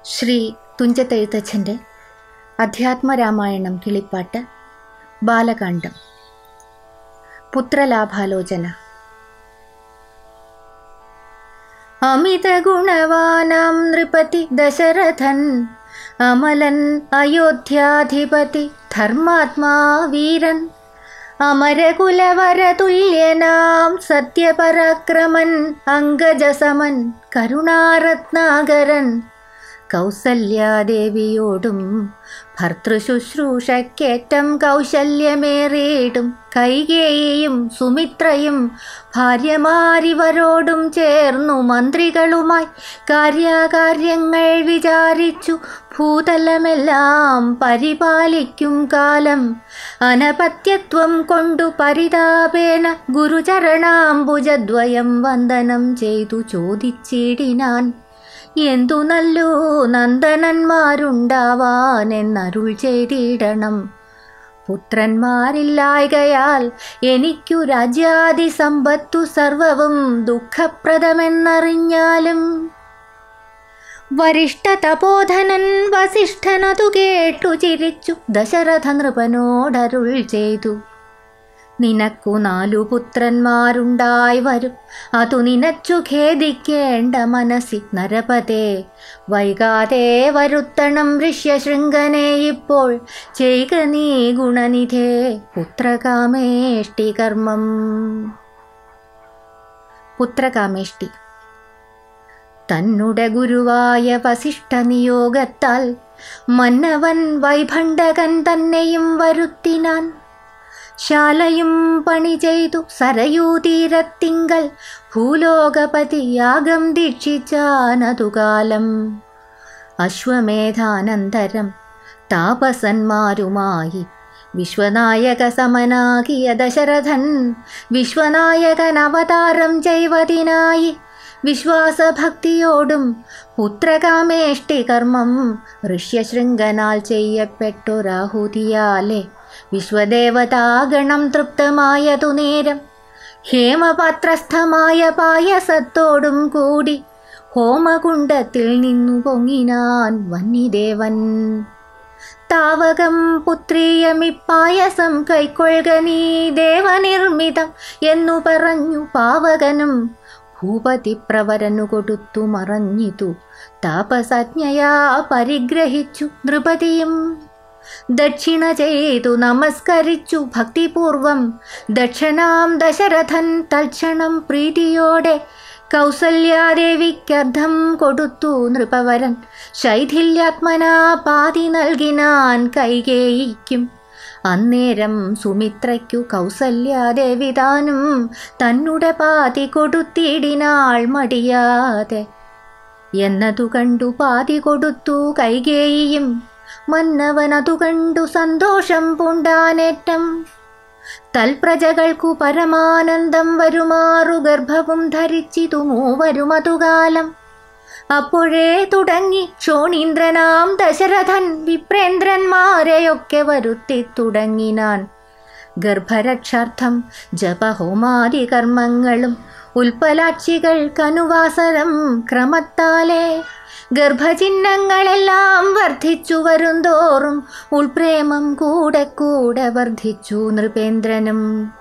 ശ്രീ തുഞ്ചത്തെഴുത്തച്ഛൻ്റെ അധ്യാത്മരാമായണം കിളിപ്പാട്ട് ബാലകാണ്ഡം പുത്രലാഭാലോചന അമിത ഗുണവാനാം നൃപതി ദശരഥൻ അമലൻ അയോധ്യാധിപതി ധർമാത്മാ വീരൻ അമരകുലവരതുല്യനാം സത്യപരാക്രമൻ അംഗജസമൻ കരുണാരത്നാകരൻ കൗസല്യാദേവിയോടും ഭർത്തൃശുശ്രൂഷക്കേറ്റം കൗശല്യമേറിയിടും കൈകേയിയും സുമിത്രയും ഭാര്യമാരിവരോടും ചേർന്നു മന്ത്രികളുമായി കാര്യകാര്യങ്ങൾ വിചാരിച്ചു ഭൂതലമെല്ലാം പരിപാലിക്കും കാലം അനപത്യത്വം കൊണ്ടു പരിതാപേന ഗുരുചരണാംബുജദ്വയം വന്ദനം ചെയ്തു ചോദിച്ചിടിനാൻ എന്തു നല്ലു നന്ദനന്മാരുണ്ടാവാൻ എന്നരുൾ ചെയ്തിടണം പുത്രന്മാരില്ലായകയാൽ എനിക്കു രാജ്യാദി സമ്പത്തു സർവവും ദുഃഖപ്രദമെന്നറിഞ്ഞാലും വരിഷ്ഠ തപോധനൻ വസിഷ്ഠനതു കേട്ടു ചിരിച്ചു ദശരഥ നൃപനോടരുൾ ചെയ്തു നിനക്കു നാലു പുത്രന്മാരുണ്ടായി വരും അതു നിനച്ചു ഖേദിക്കേണ്ട മനസ്സി നരപതേ വൈകാതെ വരുത്തണം ഋഷ്യശൃംഖനെ ഇപ്പോൾ ചെയ്ക നീ ഗുണനിധേ പുത്രകാമേഷ്ടി കർമ്മം പുത്രകാമേഷ്ടി തന്നുടെ ഗുരുവായ വസിഷ്ഠ നിയോഗത്താൽ മന്നവൻ വൈഭണ്ഡകൻ തന്നെയും വരുത്തിനാൻ ശാലയും പണി ചെയ്തു സരയൂതീരത്തിങ്കൽ ഭൂലോകപതി യാഗം ദീക്ഷിച്ചാനതുകാലം അശ്വമേധാനന്തരം താപസന്മാരുമായി വിശ്വനായക സമനാകിയ ദശരഥൻ വിശ്വനായകൻ അവതാരം ചെയ്വതിനായി വിശ്വാസഭക്തിയോടും പുത്രകാമേഷ്ടി കർമ്മം ഋഷ്യശൃംഖനാൽ ചെയ്യപ്പെട്ടൊരാഹുതിയാലെ വിശ്വദേവതാഗണം തൃപ്തമായതു നേരം ഹേമപാത്രസ്ഥമായ പായസത്തോടും കൂടി ഹോമകുണ്ടത്തിൽ നിന്നു പൊങ്ങിനാൻ വന്യദേവൻ താവകം പുത്രീയമിപ്പായസം കൈക്കൊള്ളുക നീ ദേവനിർമ്മിതം എന്നു പറഞ്ഞു പാവകനും ഭൂപതി പ്രവരനു കൊടുത്തു മറഞ്ഞിതു താപസജ്ഞയാ പരിഗ്രഹിച്ചു നൃപതിയും ദക്ഷിണ ചെയ്തു നമസ്കരിച്ചു ഭക്തിപൂർവം ദക്ഷനാം ദശരഥൻ തൽക്ഷണം പ്രീതിയോടെ കൗസല്യാദേവിക്കർദ്ധം കൊടുത്തു നൃപവരൻ ശൈഥില്യാത്മനാ പാതി നൽകിനാൻ കൈകേയിക്കും അന്നേരം സുമിത്രയ്ക്കു കൗസല്യാദേവി താനും തന്നുടെ പാതി കൊടുത്തിടിനാൾ മടിയാതെ എന്നതു കണ്ടു പാതി കൊടുത്തു കൈകേയിയും മന്നവനതു കണ്ടു സന്തോഷം പൂണ്ടാനേറ്റം തൽപ്രജകൾക്കു പരമാനന്ദം വരുമാറു ഗർഭവും ധരിച്ചിതു മൂവരുമതുകാലം അപ്പോഴേ തുടങ്ങി ക്ഷോണീന്ദ്രനാം ദശരഥൻ വിപ്രേന്ദ്രന്മാരെയൊക്കെ വരുത്തി തുടങ്ങിനാൻ ഗർഭരക്ഷാർത്ഥം ജപഹോമാദി കർമ്മങ്ങളും ഉൽപ്പലാക്ഷികൾക്കനുവാസരം ക്രമത്താലേ ഗർഭചിഹ്നങ്ങളെല്ലാം വർദ്ധിച്ചു വരുന്തോറും ഉൾപ്രേമം കൂടെ കൂടെ വർദ്ധിച്ചു നൃപേന്ദ്രനും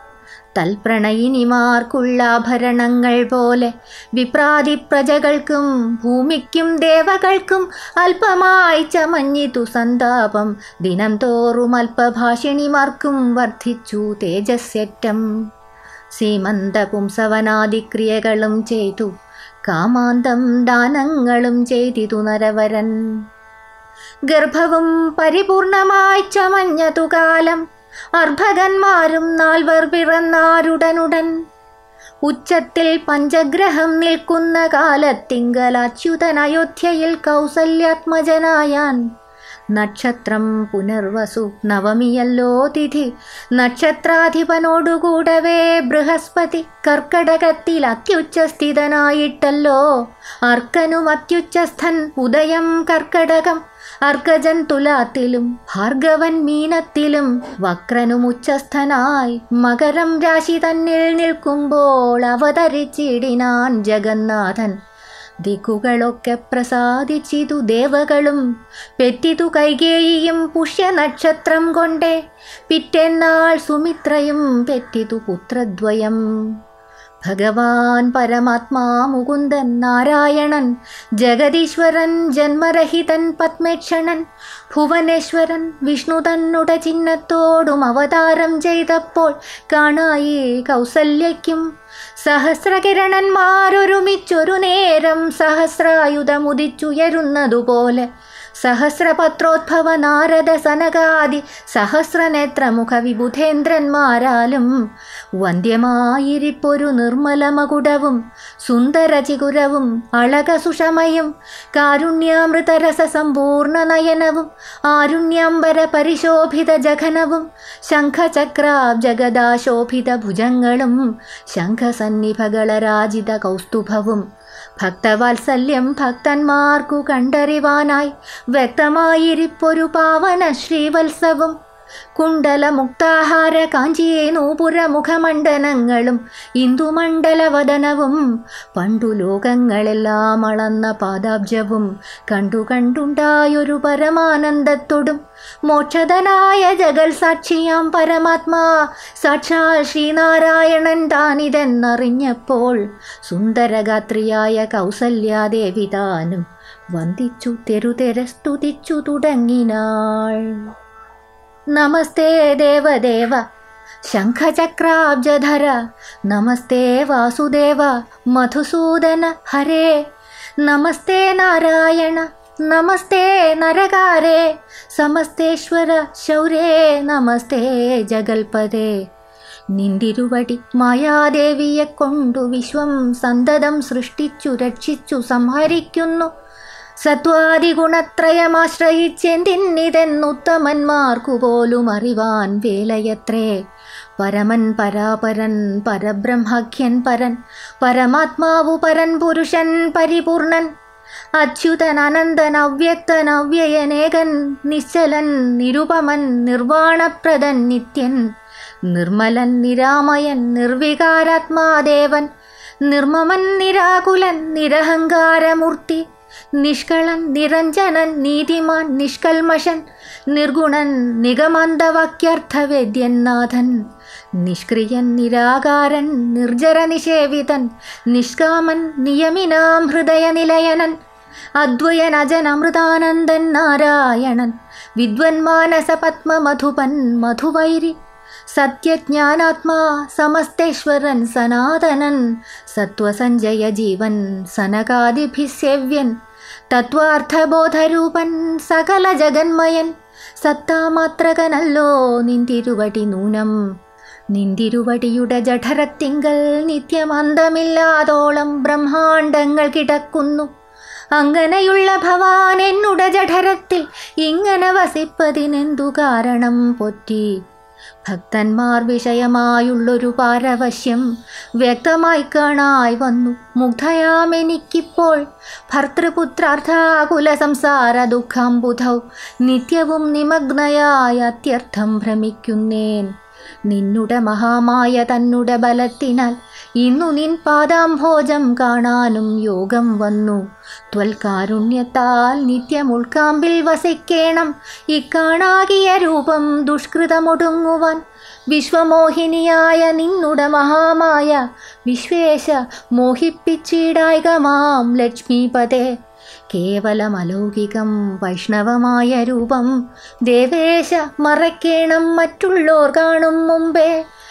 തൽപ്രണയിനിമാർക്കുള്ള ആഭരണങ്ങൾ പോലെ വിപ്രാതി പ്രജകൾക്കും ഭൂമിക്കും ദേവകൾക്കും അല്പമായി ചമഞ്ഞിതു സന്താപം ദിനം തോറും അല്പഭാഷിണിമാർക്കും വർദ്ധിച്ചു തേജസ്യറ്റം സീമന്ത പുംസവനാദിക്രിയകളും ചെയ്തു കാമാന്തം ദാനങ്ങളും ചെയ്തിതു നരവരൻ ഗർഭവും പരിപൂർണമായി ചമഞ്ഞതു കാലം അർഭകന്മാരും നാൽവർ പിറന്നാരുടനുടൻ ഉച്ചത്തിൽ പഞ്ചഗ്രഹം നിൽക്കുന്ന കാലത്തിങ്കൽ അച്യുതൻ അയോധ്യയിൽ കൗസല്യാത്മജനായാൻ നക്ഷത്രം പുനർവസു നവമിയല്ലോ തിഥി നക്ഷത്രാധിപനോടുകൂടവേ ബൃഹസ്പതി കർക്കടകത്തിൽ അത്യുച്ചസ്ഥിതനായിട്ടല്ലോ അർക്കനും അത്യുച്ചസ്ഥൻ ഉദയം കർക്കടകം അർക്കജൻ തുലാത്തിലും ഭാർഗവൻ മീനത്തിലും വക്രനും ഉച്ചസ്ഥനായി മകരം രാശി തന്നിൽ നിൽക്കുമ്പോൾ അവതരിച്ചിടിനാൻ ജഗന്നാഥൻ ദിക്കുകളൊക്കെ പ്രസാദിച്ചിതു ദേവകളും പെറ്റിതു കൈകേയിയും പുഷ്യനക്ഷത്രം കൊണ്ടേ പിറ്റെന്നാൾ സുമിത്രയും പെറ്റിതു പുത്രദ്വയം ഭഗവാൻ പരമാത്മാ മുകുന്ദൻ നാരായണൻ ജഗദീശ്വരൻ ജന്മരഹിതൻ പത്മേക്ഷണൻ ഭുവനേശ്വരൻ വിഷ്ണു തന്നുട ചിഹ്നത്തോടും അവതാരം ചെയ്തപ്പോൾ കാണായി കൗസല്യയ്ക്കും സഹസ്രകിരണന്മാരൊരുമിച്ചൊരു നേരം സഹസ്രായുധമുദിച്ചുയരുന്നതുപോലെ സഹസ്രപത്രോദ്ഭവ നാരദ സനകാദി സഹസ്രനേത്രമുഖ വിബുധേന്ദ്രന്മാരാലും വന്ധ്യമായിരിപ്പൊരു നിർമ്മലമകുടവും സുന്ദരചികുരവും അളകസുഷമയും കാരുണ്യാമൃതരസ സമ്പൂർണ്ണ നയനവും ആരുണ്യാംബര പരിശോഭിത ജഘനവും ശംഖചക്രാബ്ജഗദാശോഭിത ഭുജങ്ങളും ശംഖസന്നിഭകളരാജിത കൗസ്തുഭവും ഭക്തവാത്സല്യം ഭക്തന്മാർക്കു കണ്ടറിവാനായി വ്യക്തമായിരിപ്പൊരു പാവന ശ്രീവത്സവും കുണ്ടല മുക്താഹാര കാഞ്ചിയേ നൂപുര മുഖമണ്ഡലങ്ങളും ഇന്ദുമണ്ഡലവദനവും പണ്ടു ലോകങ്ങളെല്ലാം അളന്ന പാദാബ്ജവും കണ്ടു കണ്ടുണ്ടായൊരു പരമാനന്ദത്തോടും മോക്ഷതനായ ജഗൽ സാക്ഷിയാം പരമാത്മാ സാക്ഷാൽ ശ്രീനാരായണൻ താനിതെന്നറിഞ്ഞപ്പോൾ സുന്ദരഗാത്രിയായ കൗസല്യാദേവി താനും വന്ദിച്ചു തെരുതെര സ്തുതിച്ചു തുടങ്ങിനാൾ നമസ്തേ ദേവദേവ ശംഖചക്രാബ്ജധര നമസ്തേ വാസുദേവ മധുസൂദന ഹരേ നമസ്തേ നാരായണ നമസ്തേ നരകാരേ സമസ്തേശ്വര ശൗരേ നമസ്തേ ജഗൽപദേ നിന്തിരുവടി മായാദേവിയെ കൊണ്ടു വിശ്വം സന്തതം സൃഷ്ടിച്ചു രക്ഷിച്ചു സംഹരിക്കുന്നു സത്വാദിഗുണത്രയമാശ്രയിച്ചെന്തിന്നിതെന്നുത്തമന്മാർക്കു പോലും അറിവാൻ വേലയത്രേ പരമൻ പരാപരൻ പരബ്രഹ്മഖ്യൻ പരൻ പരമാത്മാവു പരൻ പുരുഷൻ പരിപൂർണൻ അച്യുതൻ അനന്തൻ അവ്യക്തൻ അവ്യയനേകൻ നിശ്ചലൻ നിരുപമൻ നിർവാണപ്രദൻ നിത്യൻ നിർമ്മലൻ നിരാമയൻ നിർവികാരാത്മാദേവൻ നിർമ്മമൻ നിരാകുലൻ നിരഹങ്കാരമൂർത്തി നിഷ്കളൻ നിരഞ്ജനൻ നീതിമാൻ നിഷ്കൽമഷൻ നിർഗുണൻ നിഗമന്തവാക്യർത്ഥവേദ്യൻ നാഥൻ നിഷ്ക്രിയൻ നിരാകാരൻ നിർജര നിഷേവിതൻ നിഷ്കാമൻ നിയമിനാം ഹൃദയനിലയനൻ അദ്വയൻ അജൻ അമൃതാനന്ദൻ നാരായണൻ വിദ്വന്മാനസ പത്മമധുപൻ മധുവൈരി സത്യജ്ഞാനാത്മാ സമസ്തേശ്വരൻ സനാതനൻ സത്വസഞ്ജയ ജീവൻ സനകാദിഭിസേവ്യൻ തത്വാർത്ഥബോധരൂപൻ സകല ജഗന്മയൻ സത്താമാത്രകനല്ലോ നിന്തിരുവടി നൂനം നിന്തിരുവടിയുടെ ജഠരത്തിങ്കൽ നിത്യമന്തമില്ലാതോളം ബ്രഹ്മാണ്ടങ്ങൾ കിടക്കുന്നു അങ്ങനെയുള്ള ഭവാൻ എന്നുട ജഠരത്തിൽ ഇങ്ങനെ വസിപ്പതിനെന്തു കാരണം പൊറ്റി ഭക്തന്മാർ വിഷയമായുള്ളൊരു പാരവശ്യം വ്യക്തമായി കാണായി വന്നു മുഗ്ധയാമെനിക്കിപ്പോൾ ഭർത്തൃപുത്രാർത്ഥാകുല സംസാര ദുഃഖാംബുധൗ നിത്യവും നിമഗ്നയായ അത്യർത്ഥം ഭ്രമിക്കുന്നേൻ നിന്നുടെ മഹാമായ തന്നുടെ ബലത്തിനാൽ ഇന്നു നിൻ പാദാംഭോജം കാണാനും യോഗം വന്നു ത്വൽകാരുണ്യത്താൽ നിത്യം ഉൾക്കാമ്പിൽ വസിക്കേണം ഇക്കാണാകിയ രൂപം ദുഷ്കൃതമൊടുങ്ങുവാൻ വിശ്വമോഹിനിയായ നിന്നുടെ മഹാമായ വിശ്വേശ മോഹിപ്പിച്ചിടായിക മാം ലക്ഷ്മീപതേ കേവലമലൗകികം വൈഷ്ണവമായ രൂപം ദേവേശ മറയ്ക്കേണം മറ്റുള്ളോർ കാണും മുമ്പേ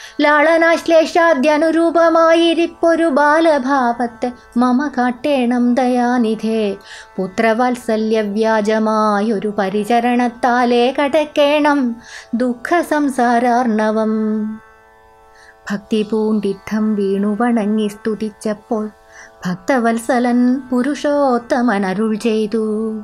ലാളനാശ്ലേഷാദ്യനുരൂപമായിരിപ്പൊരു ബാലഭാവത്തെ മമ കാട്ടേണം ദയാനിധേ പുത്രവാത്സല്യവ്യാജമായൊരു പരിചരണത്താലേ കടക്കേണം ദുഃഖ സംസാരാർണവം ഭക്തി പൂണ്ടിഠം വീണു വണങ്ങി സ്തുതിച്ചപ്പോൾ ഭക്തവത്സലൻ പുരുഷോത്തമൻ അരുൾ ചെയ്തു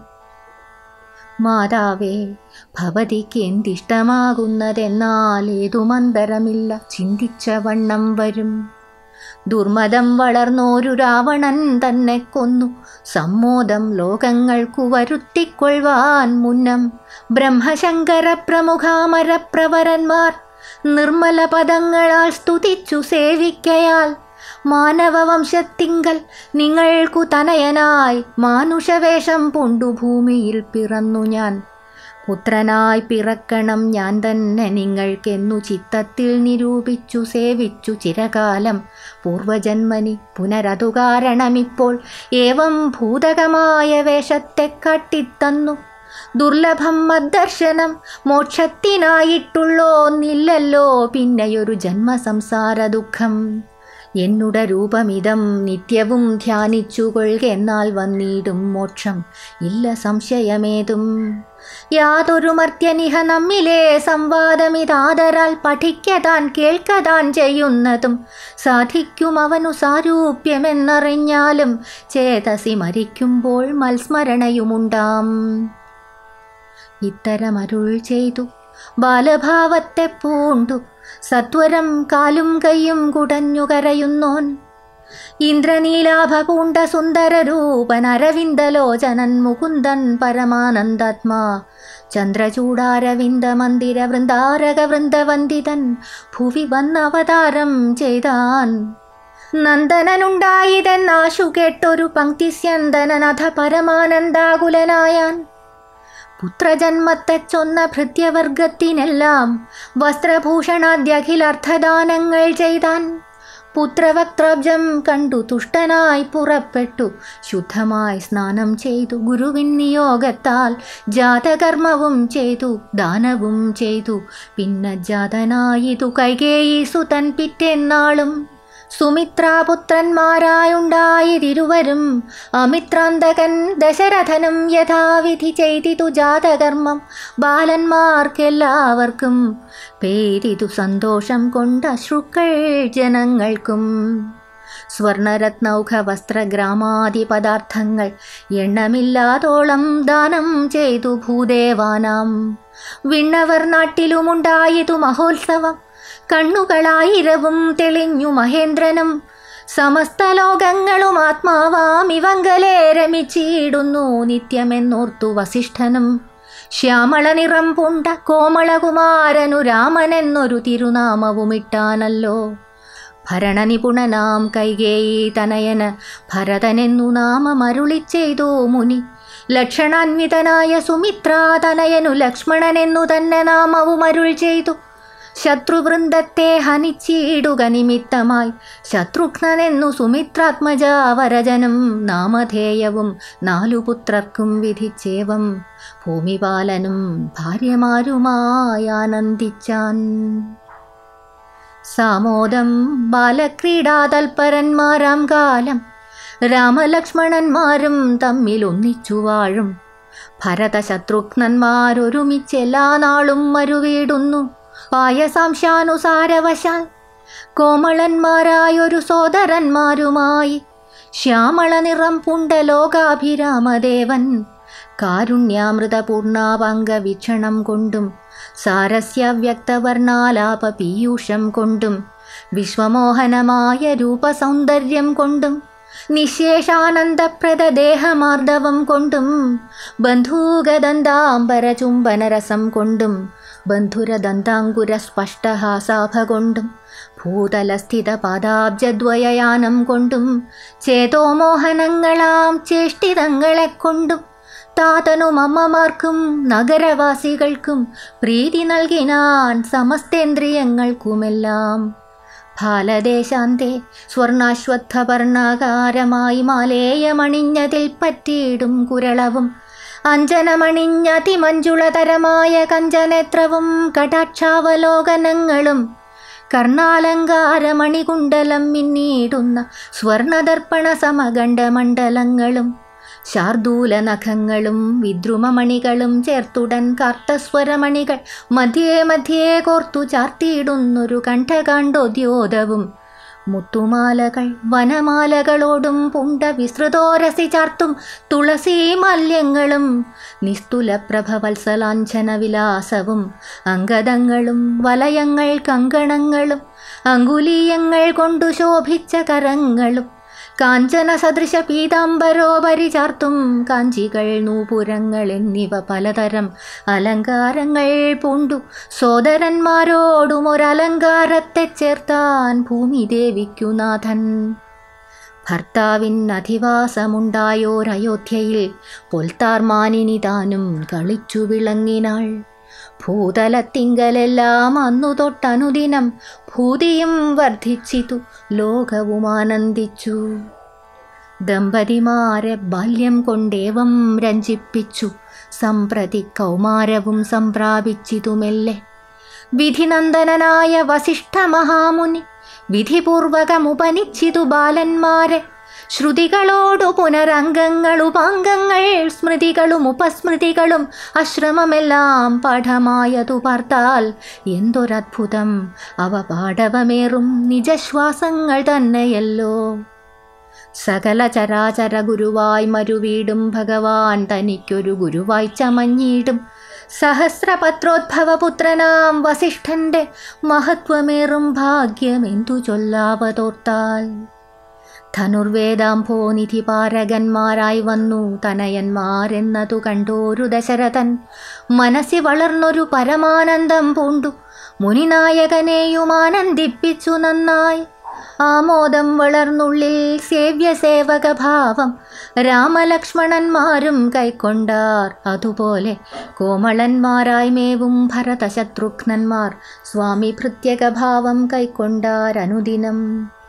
മാതാവേ ഭവതിക്ക് എന്തിഷ്ടമാകുന്നതെന്നാൽ ഏതു മന്ദരമില്ല ചിന്തിച്ച വണ്ണം വരും ദുർമതം വളർന്നോരു രാവണൻ തന്നെ കൊന്നു സമ്മോദം ലോകങ്ങൾക്കു വരുത്തിക്കൊള്ളുവാൻ മുന്നം ബ്രഹ്മശങ്കര പ്രമുഖാമരപ്രവരന്മാർ നിർമ്മല പദങ്ങളാൽ സ്തുതിച്ചു സേവിക്കയാൽ മാനവവംശത്തിങ്കൽ നിങ്ങൾക്കു തനയനായി മാനുഷവേഷം പൂണ്ടു ഭൂമിയിൽ പിറന്നു ഞാൻ പുത്രനായി പിറക്കണം ഞാൻ തന്നെ നിങ്ങൾക്കെന്നു ചിത്തത്തിൽ നിരൂപിച്ചു സേവിച്ചു ചിരകാലം പൂർവജന്മനി പുനരതു കാരണമിപ്പോൾ ഏവം ഭൂതകമായ വേഷത്തെ കാട്ടിത്തന്നു ദുർലഭം മദ്ദർശനം മോക്ഷത്തിനായിട്ടുള്ളോന്നില്ലല്ലോ പിന്നെയൊരു ജന്മസംസാര ദുഃഖം എന്നുട രൂപമിതം നിത്യവും ധ്യാനിച്ചുകൊള്ളുകെന്നാൽ വന്നിടും മോക്ഷം ഇല്ല സംശയമേതും യാതൊരു മർത്യനിഹ നമ്മിലെ സംവാദമിതാദരാൽ പഠിക്കതാൻ കേൾക്കതാൻ ചെയ്യുന്നതും സാധിക്കും അവനു സാരൂപ്യമെന്നറിഞ്ഞാലും ചേതസി മരിക്കുമ്പോൾ മത്സ്മരണയുമുണ്ടാം ഇത്തരമരുൾ ചെയ്തു ബാലഭാവത്തെ പൂണ്ടു സത്വരം കാലും കൈയും കുടഞ്ഞു കരയുന്നോൻ ഇന്ദ്രനീലാഭ പൂണ്ട സുന്ദര രൂപൻ അരവിന്ദലോചനൻ മുകുന്ദൻ പരമാനന്ദാത്മാ ചന്ദ്രചൂടാരവിന്ദ മന്ദിര വൃന്ദാരക വൃന്ദവന്ദിതൻ ഭുവി വന്നവതാരം ചെയ്താൻ നന്ദനനുണ്ടായിതെന്നാശു കേട്ടൊരു പങ്ക്തിസ്യന്തനനഥ പരമാനന്ദാകുലനായാൻ പുത്രജന്മത്തെ ചൊന്ന ഭൃത്യവർഗത്തിനെല്ലാം വസ്ത്രഭൂഷണാദ്യഖിലർത്ഥദാനങ്ങൾ ചെയ്താൻ പുത്രവക്ത്രബ്ജം കണ്ടു തുഷ്ടനായി പുറപ്പെട്ടു ശുദ്ധമായി സ്നാനം ചെയ്തു ഗുരുവിൻ നിയോഗത്താൽ ജാതകർമ്മവും ചെയ്തു ദാനവും ചെയ്തു പിന്നെ ജാതനായിതു കൈകേയി സുതൻ പിറ്റെന്നാളും സുമിത്രാപുത്രന്മാരായുണ്ടായതിരുവരും അമിത്രാന്തകൻ ദശരഥനും യഥാവിധി ചെയ്തിതു ജാതകർമ്മം ബാലന്മാർക്കെല്ലാവർക്കും പേരിതു സന്തോഷം കൊണ്ട അശ്രുക്കൾ ജനങ്ങൾക്കും സ്വർണരത്നൗഘ വസ്ത്രഗ്രാമാദി പദാർത്ഥങ്ങൾ എണ്ണമില്ലാതോളം ദാനം ചെയ്തു ഭൂദേവാനാം വിണ്ണവർ നാട്ടിലുമുണ്ടായതു മഹോത്സവം കണ്ണുകളായിരവും തെളിഞ്ഞു മഹേന്ദ്രനും സമസ്ത ലോകങ്ങളും ആത്മാവാം ഇവങ്കലെ രമിച്ചിടുന്നു നിത്യമെന്നോർത്തു വസിഷ്ഠനും ശ്യാമള നിറം പൂണ്ട കോമളകുമാരനു രാമനെന്നൊരു തിരുനാമവുമിട്ടാനല്ലോ ഭരണനിപുണനാം കൈകേയി തനയന് ഭരതനെന്നു നാമമരുളി ചെയ്തു മുനി ലക്ഷണാന്വിതനായ സുമിത്രാ തനയനു ലക്ഷ്മണനെന്നു തന്നെ നാമവും അരുൾ ചെയ്തു ശത്രുവൃന്ദത്തെ ഹനിച്ചിടുക നിമിത്തമായി ശത്രുഘ്നെന്നു സുമിത്രാത്മജാവരജനും നാമധേയവും നാലു പുത്രർക്കും വിധിച്ചേവം ഭൂമിപാലനും ഭാര്യമാരുമായി ആനന്ദിച്ചാൻ സാമോദം ബാലക്രീഡാതൽപരന്മാരാം കാലം രാമലക്ഷ്മണന്മാരും തമ്മിൽ ഒന്നിച്ചു വാഴും ഭരതശത്രുഘ്നന്മാരൊരുമിച്ചെല്ലാ നാളും മരുവീടുന്നു പായസാംശാനുസാരവശാൽ കോമളന്മാരായൊരു സോദരന്മാരുമായി ശ്യാമള നിറം പുണ്ട ലോകാഭിരാമദേവൻ കാരുണ്യാമൃതപൂർണാപംഗ വീക്ഷണം കൊണ്ടും സാരസ്യ വ്യക്തവർണാലാപ പീയൂഷം കൊണ്ടും വിശ്വമോഹനമായ രൂപസൗന്ദര്യം കൊണ്ടും നിശേഷാനന്ദപ്രദ ദേഹമാർദ്ദവം കൊണ്ടും ബന്ധൂകദന്താംബരചുംബനരസം കൊണ്ടും ബന്ധുരദന്താങ്കുര സ്പഷ്ടഹാസാഭ കൊണ്ടും ഭൂതലസ്ഥിത പാദാബ്ജദ്വയയാനം കൊണ്ടും ചേതോമോഹനങ്ങളാം ചേഷ്ടിതങ്ങളെ കൊണ്ടും താതനും അമ്മമാർക്കും നഗരവാസികൾക്കും പ്രീതി നൽകിനാൻ സമസ്തേന്ദ്രിയങ്ങൾക്കുമെല്ലാം ഫാലദേശാന്തേ സ്വർണാശ്വത്ഥപർണാകാരമായി മാലേയമണിഞ്ഞതിൽ പറ്റിയിടും കുരളവും അഞ്ജനമണിഞ്ഞതിമഞ്ജുളതരമായ കഞ്ചനേത്രവും കടാക്ഷാവലോകനങ്ങളും കർണാലങ്കാരമണികുണ്ടലം മിന്നീടുന്ന സ്വർണദർപ്പണ സമഗണ്ഡമണ്ഡലങ്ങളും ശാർദൂല നഖങ്ങളും വിദ്രുമമണികളും ചേർത്തുടൻ കാർത്തസ്വരമണികൾ മധ്യേ മധ്യേ കോർത്തു ചാർത്തിയിടുന്നൊരു കണ്ഠകാണ്ഡോദ്യോതവും മുത്തുമാലകൾ വനമാലകളോടും പുണ്ട വിസ്തൃതോരസി ചാർത്തും തുളസീ മാല്യങ്ങളും നിസ്തുല പ്രഭവത്സലാഞ്ചന വിലാസവും അങ്കദങ്ങളും വലയങ്ങൾ കങ്കണങ്ങളും അങ്കുലീയങ്ങൾ കൊണ്ടു ശോഭിച്ച കരങ്ങളും കാഞ്ചന സദൃശ പീതാംബരോപരി ചാർത്തും കാഞ്ചികൾ നൂപുരങ്ങൾ എന്നിവ പലതരം അലങ്കാരങ്ങൾ പൂണ്ടു സോദരന്മാരോടും ഒരലങ്കാരത്തെ ചേർത്താൻ ഭൂമിദേവിക്കു നാഥൻ ഭർത്താവിൻ അധിവാസമുണ്ടായോരയോധ്യയിൽ പൊൽത്താർമാനിനി താനും കളിച്ചു വിളങ്ങിനാൾ ഭൂതലത്തിങ്കലെല്ലാം അന്നു തൊട്ടനുദിനം ഭൂതിയും വർദ്ധിച്ചിതു ലോകവും ആനന്ദിച്ചു ദമ്പതിമാരെ ബാല്യം കൊണ്ടേവം രഞ്ജിപ്പിച്ചു സംപ്രതി കൗമാരവും സംപ്രാപിച്ചിതുമെല്ലെ വിധിനന്ദനായ വസിഷ്ഠ മഹാമുനി വിധിപൂർവകമുപനിച്ചിതു ബാലന്മാരെ ശ്രുതികളോടു പുനരംഗങ്ങൾ ഉപാംഗങ്ങൾ സ്മൃതികളും ഉപസ്മൃതികളും അശ്രമമെല്ലാം പാഠമായതു പാർത്താൽ എന്തൊരത്ഭുതം അവ പാഠവമേറും നിജശ്വാസങ്ങൾ തന്നെയല്ലോ സകല ചരാചര ഗുരുവായി മരുവീടും ഭഗവാൻ തനിക്കൊരു ഗുരുവായി ചമഞ്ഞിടും സഹസ്രപത്രോദ്ഭവപുത്രനാം വസിഷ്ഠന്റെ മഹത്വമേറും ഭാഗ്യമെന്തു ചൊല്ലാവതോർത്താൽ ധനുർവേദാംഭോനിധി പാരകന്മാരായി വന്നു തനയന്മാരെന്നതു കണ്ടോരു ദശരഥൻ മനസ്സി വളർന്നൊരു പരമാനന്ദം പൂണ്ടു മുനിനായകനെയും ആനന്ദിപ്പിച്ചു നന്നായി ആമോദം വളർന്നുള്ളിൽ സേവ്യസേവക ഭാവം രാമലക്ഷ്മണന്മാരും കൈക്കൊണ്ടാർ അതുപോലെ കോമളന്മാരായി മേവും ഭരതശത്രുഘ്നന്മാർ സ്വാമി ഭൃത്യകഭാവം കൈക്കൊണ്ടാർ അനുദിനം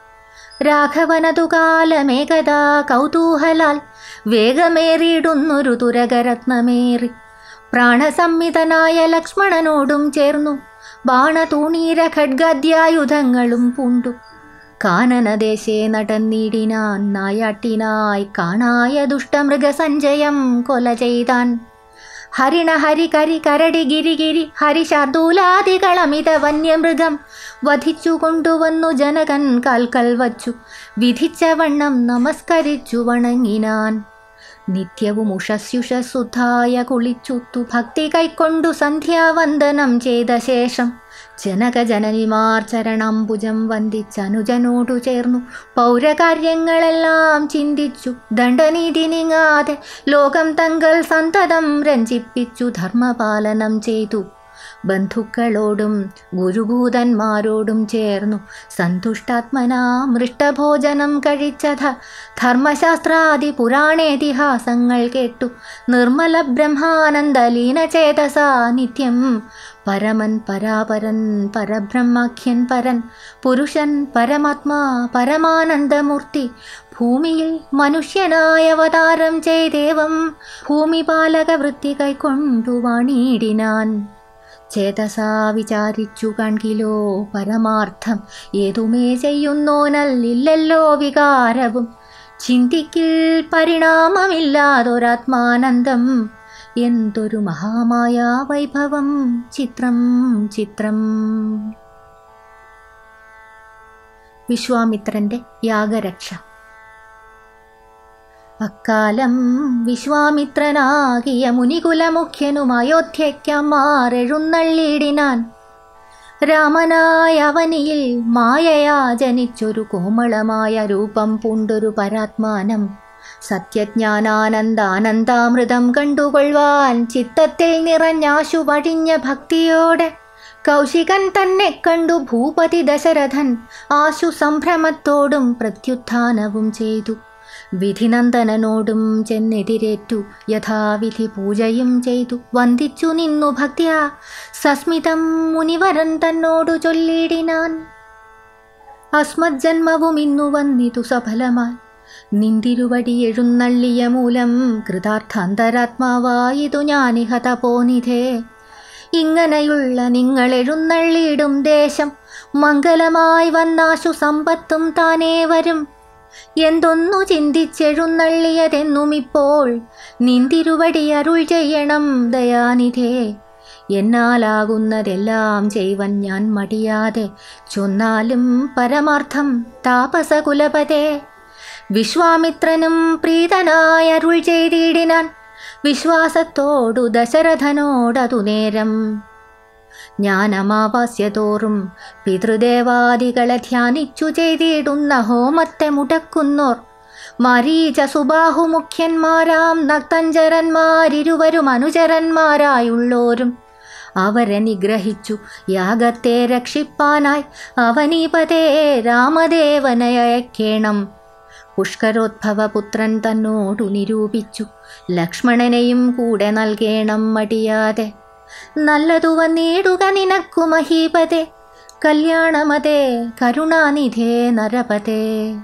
രാഘവനതു കാലമേകദാ കൗതൂഹലാൽ വേഗമേറിയിടുന്നൊരു തുരകരത്നമേറി പ്രാണസംഹിതനായ ലക്ഷ്മണനോടും ചേർന്നു ബാണതൂണീര ഖഡ്ഗദ്യായുധങ്ങളും പൂണ്ടു കാനനദേശേ നടന്നിടിനാൻ നായാട്ടിനായി കാണായ ദുഷ്ടമൃഗസഞ്ചയം കൊല ചെയ്താൻ ഹരിണ ഹരി കരി കരടി ഗിരിഗിരി ഹരിശാർദൂലാദികളമിത വന്യമൃഗം വധിച്ചു കൊണ്ടുവന്നു ജനകൻ കാൽക്കൽ വച്ചു വിധിച്ച വണ്ണം നമസ്കരിച്ചു വണങ്ങിനാൻ നിത്യവും ഉഷസ്യുഷസുദ്ധായ കുളിച്ചുത്തു ഭക്തി കൈക്കൊണ്ടു സന്ധ്യാവന്ദനം ചെയ്ത ശേഷം ജനകജനനിമാർ ചരണംബുജം വന്ദിച്ചനുജനോടു ചേർന്നു പൗരകാര്യങ്ങളെല്ലാം ചിന്തിച്ചു ദണ്ഡനീതി നീങ്ങാതെ ലോകം തങ്ങൾ സന്തതം രഞ്ജിപ്പിച്ചു ധർമ്മപാലനം ചെയ്തു ബന്ധുക്കളോടും ഗുരുഭൂതന്മാരോടും ചേർന്നു സന്തുഷ്ടാത്മനാ മൃഷ്ടഭോജനം കഴിച്ചത ധർമ്മശാസ്ത്രാദി പുരാണേതിഹാസങ്ങൾ കേട്ടു നിർമ്മല ബ്രഹ്മാനന്ദലീനചേതസ നിത്യം പരമൻ പരാപരൻ പരബ്രഹ്മാഖ്യൻ പരൻ പുരുഷൻ പരമാത്മാ പരമാനന്ദമൂർത്തി ഭൂമിയിൽ മനുഷ്യനായ അവതാരം ചെയ്തേവം ഭൂമിപാലക വൃത്തി കൈക്കൊണ്ടു വാണിയിടിനാൻ ചേതസാ വിചാരിച്ചു കാൺകിലോ പരമാർത്ഥം ഏതുമേ ചെയ്യുന്നോനല്ലില്ലല്ലോ വികാരവും ചിന്തിക്കിൽ പരിണാമമില്ലാതൊരാത്മാനന്ദം എന്തൊരു മഹാമായ വൈഭവം ചിത്രം ചിത്രം വിശ്വാമിത്രന്റെ യാഗരക്ഷ അക്കാലം വിശ്വാമിത്രനാകിയ മുനികുലമുഖ്യനും അയോധ്യയ്ക്കാം മാറെഴുന്നള്ളിയിടിനാൻ രാമനായ അവനിയിൽ മായയാ ജനിച്ചൊരു കോമളമായ രൂപം പൂണ്ടൊരു പരാത്മാനം സത്യജ്ഞാനാനന്ദാനന്ദാമൃതം കണ്ടുകൊള്ളുവാൻ ചിത്തത്തിൽ നിറഞ്ഞാശു വഴിഞ്ഞ ഭക്തിയോടെ കൗശികൻ തന്നെ കണ്ടു ഭൂപതി ദശരഥൻ ആശു സംഭ്രമത്തോടും പ്രത്യുത്ഥാനവും ചെയ്തു വിധിനന്ദനനോടും ചെന്നെതിരേറ്റു യഥാവിധി പൂജയും ചെയ്തു വന്ദിച്ചു നിന്നു ഭക്തിയ സസ്മിതം മുനിവരൻ തന്നോടു ചൊല്ലിടിനാൻ അസ്മജ്ജന്മവും ഇന്നു വന്നിതു സഫലമായി നിന്തിരുവടി എഴുന്നള്ളിയ മൂലം കൃതാർത്ഥാന്തരാത്മാവായിതു ഞാനിഹ തപോനിധേ ഇങ്ങനെയുള്ള നിങ്ങൾ എഴുന്നള്ളിയിടും ദേശം മംഗലമായി വന്നാശു സമ്പത്തും താനേ വരും എന്തൊന്നു ചിന്തിച്ചെഴുന്നള്ളിയതെന്നും ഇപ്പോൾ നിന്തിരുവടി അരുൾ ചെയ്യണം ദയാനിധേ എന്നാലാകുന്നതെല്ലാം ചെയ്വൻ ഞാൻ മടിയാതെ ചൊന്നാലും പരമാർത്ഥം താപസകുലപതേ വിശ്വാമിത്രനും പ്രീതനായ അരുൾ ചെയ്തിടിനാൻ വിശ്വാസത്തോടു ദശരഥനോടതു നേരം ഞാൻ അമാവാസ്യ തോറും പിതൃദേവാദികളെ ധ്യാനിച്ചു ചെയ്തിടുന്ന ഹോമത്തെ മുടക്കുന്നോർ മരീച സുബാഹുമുഖ്യന്മാരാം നക്തഞ്ചരന്മാരിരുവരും അനുചരന്മാരായുള്ളോരും അവരെ നിഗ്രഹിച്ചു യാഗത്തെ രക്ഷിപ്പാനായി അവനീപതേ രാമദേവനയക്കേണം പുഷ്കരോദ്ഭവപുത്രൻ തന്നോടു നിരൂപിച്ചു ലക്ഷ്മണനെയും കൂടെ നൽകേണം മടിയാതെ നല്ലതു വന്നിടുക നിനക്കു മഹീപതേ കല്യാണമതേ കരുണാനിധേ നരപതേ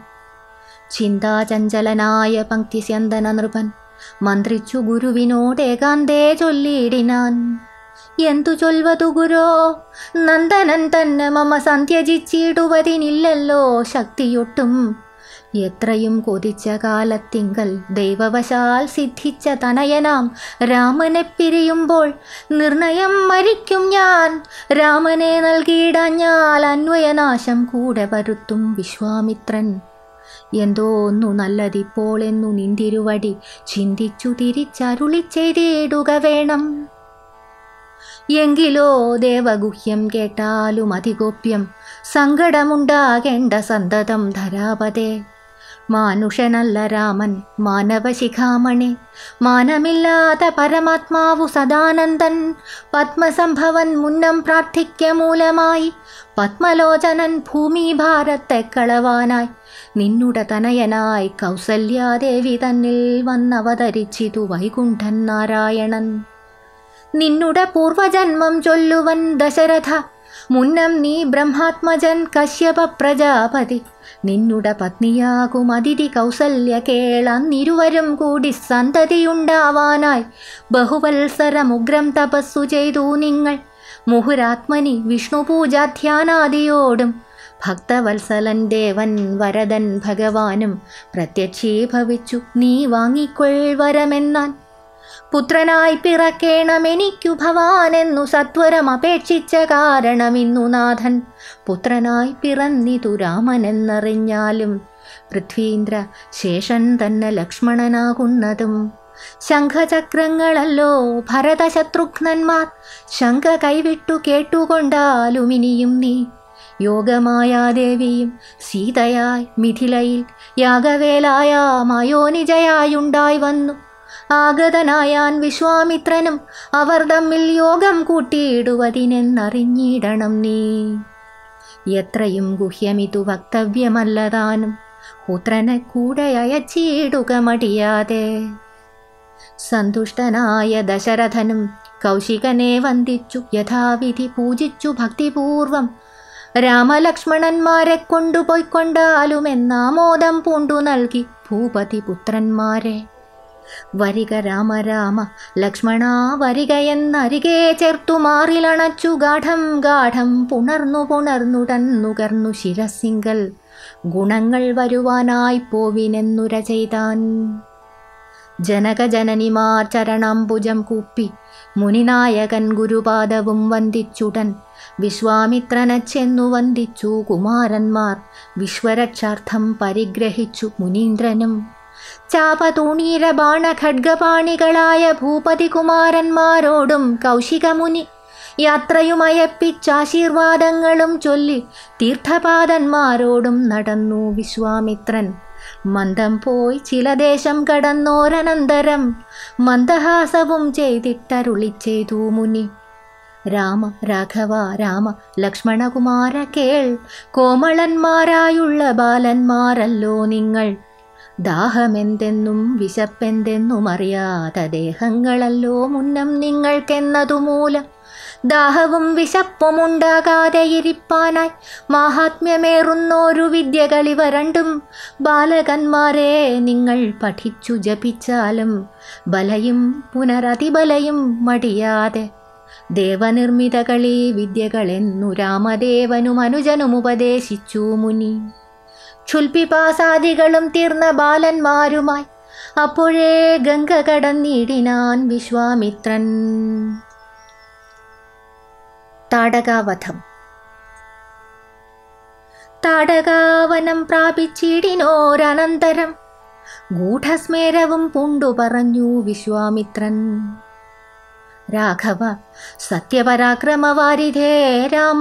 ചിന്താചഞ്ചലനായ പങ്ക്തിസ്യന്തന നൃപൻ മന്ത്രിച്ചു ഗുരുവിനോടേകാന്തേ ചൊല്ലിയിടിനാൻ എന്തു ചൊൽവതു ഗുരോ നന്ദനൻ തന്നെ മമ സന്ധ്യജിച്ചിടുവതിനില്ലല്ലോ ശക്തിയൊട്ടും എത്രയും കൊതിച്ച കാലത്തിങ്കൽ ദൈവവശാൽ സിദ്ധിച്ച തനയനാം രാമനെ പിരിയുമ്പോൾ നിർണയം മരിക്കും ഞാൻ രാമനെ നൽകിയിടഞ്ഞാൽ അന്വയനാശം കൂടെ വരുത്തും വിശ്വാമിത്രൻ എന്തോ ഒന്നു നല്ലതിപ്പോൾ എന്നു നിന്തിരുവടി ചിന്തിച്ചു തിരിച്ചരുളി ചെയ്തിടുക വേണം എങ്കിലോ ദേവഗുഹ്യം കേട്ടാലും അതിഗോപ്യം സങ്കടമുണ്ടാകേണ്ട സന്തതം ധരാപതേ മാനുഷനല്ല രാമൻ മാനവശിഖാമണി മാനമില്ലാത്ത പരമാത്മാവു സദാനന്ദൻ പത്മസംഭവൻ മുന്നം പ്രാർത്ഥിക്ക മൂലമായി പത്മലോചനൻ ഭൂമിഭാരത്തെ കളവാനായി നിന്നുടെ തനയനായി കൗസല്യാദേവി തന്നിൽ വന്നവതരിച്ചിതു വൈകുണ്ഠൻ നാരായണൻ നിന്നുടെ പൂർവജന്മം ചൊല്ലുവൻ ദശരഥ മുന്നം നീ ബ്രഹ്മാത്മജൻ കശ്യപ പ്രജാപതി നിന്നുടെ പത്നിയാകും അതിഥി കൗസല്യ കേളന്നിരുവരും കൂടി സന്തതിയുണ്ടാവാനായി ബഹുവത്സരമുഗ്രം തപസ്സു ചെയ്തു നിങ്ങൾ മുഹുരാത്മനി വിഷ്ണു പൂജാധ്യാനാദിയോടും ഭക്തവത്സലൻ ദേവൻ വരദൻ ഭഗവാനും പ്രത്യക്ഷീഭവിച്ചു നീ വാങ്ങിക്കൊൾ വരമെന്നാൻ പുത്രനായി പിറക്കേണമെനിക്കു ഭവാനെന്നു സത്വരം അപേക്ഷിച്ച കാരണമിന്നു നാഥൻ പുത്രനായി പിറന്നിതു രാമനെന്നറിഞ്ഞാലും പൃഥ്വീന്ദ്ര ശേഷൻ തന്നെ ലക്ഷ്മണനാകുന്നതും ശംഖചക്രങ്ങളല്ലോ ഭരതശത്രുഘ്നന്മാർ ശംഖ കൈവിട്ടു കേട്ടുകൊണ്ടാലും ഇനിയും നീ യോഗമായാദേവിയും സീതയായി മിഥിലയിൽ യാഗവേലായ മയോനിജയായുണ്ടായി വന്നു ആഗതനായാൻ വിശ്വാമിത്രനും അവർ തമ്മിൽ യോഗം കൂട്ടിയിടുവതിനെന്നറിഞ്ഞിടണം നീ എത്രയും ഗുഹ്യമിതു വക്തവ്യമല്ലതാനും പുത്രനെ കൂടെ അയച്ചിടുക മടിയാതെ സന്തുഷ്ടനായ ദശരഥനും കൗശികനെ വന്ദിച്ചു യഥാവിധി പൂജിച്ചു ഭക്തിപൂർവം രാമലക്ഷ്മണന്മാരെ കൊണ്ടുപോയിക്കൊണ്ടാലുമെന്നാമോദം പൂണ്ടു നൽകി ഭൂപതി പുത്രന്മാരെ വരിക രാമ രാമ ലക്ഷ്മണ വരിക എന്നരികെ ചേർത്തു മാറിലണച്ചു ഗാഠം ഗാഠം പുണർന്നു പുണർന്നുടൻ നുകർന്നു ശിരസിങ്കൽ ഗുണങ്ങൾ വരുവാനായി പോവിനെന്നുര ചെയ്താൻ ജനകജനനിമാർ ചരണാംബുജം കൂപ്പി മുനിനായകൻ ഗുരുപാദവും വന്ദിച്ചുടൻ വിശ്വാമിത്രനെ ചെന്നു വന്ദിച്ചു കുമാരന്മാർ വിശ്വരക്ഷാർത്ഥം പരിഗ്രഹിച്ചു മുനീന്ദ്രനും ചാപതൂണീര ബാണഖഡ്ഗപാണികളായ ഭൂപതി കുമാരന്മാരോടും കൗശികമുനി യാത്രയുമയപ്പിച്ചാശീർവാദങ്ങളും ചൊല്ലി തീർത്ഥപാദന്മാരോടും നടന്നു വിശ്വാമിത്രൻ മന്ദം പോയി ചില ദേശം കടന്നോരനന്തരം മന്ദഹാസവും ചെയ്തിട്ടരുളി ചെയ്തു മുനി രാമ രാഘവ രാമ ലക്ഷ്മണകുമാര കേൾ കോമളന്മാരായുള്ള ബാലന്മാരല്ലോ നിങ്ങൾ ദാഹമെന്തെന്നും വിശപ്പെന്തെന്നും അറിയാത്ത ദേഹങ്ങളല്ലോ മുന്നം നിങ്ങൾക്കെന്നതു മൂലം ദാഹവും വിശപ്പും ഉണ്ടാകാതെ ഇരിപ്പാനായി മാഹാത്മ്യമേറുന്നോരു വിദ്യകളിവ രണ്ടും ബാലകന്മാരെ നിങ്ങൾ പഠിച്ചു ജപിച്ചാലും ബലയും പുനരതിബലയും മടിയാതെ ദേവനിർമ്മിതകളീ വിദ്യകളെന്നു രാമദേവനും അനുജനും ഉപദേശിച്ചു മുനി ക്ഷുൽപിപാസാദികളും തീർന്ന ബാലന്മാരുമായി അപ്പോഴേ ഗംഗ കടന്നിടിനാൻ വിശ്വാമിത്രൻ താടകാവധം താടകാവനം പ്രാപിച്ചിടിനോരനന്തരം ഗൂഢസ്മേരവും പൂണ്ടു പറഞ്ഞു വിശ്വാമിത്രൻ രാഘവ സത്യപരാക്രമവാരിധേ രാമ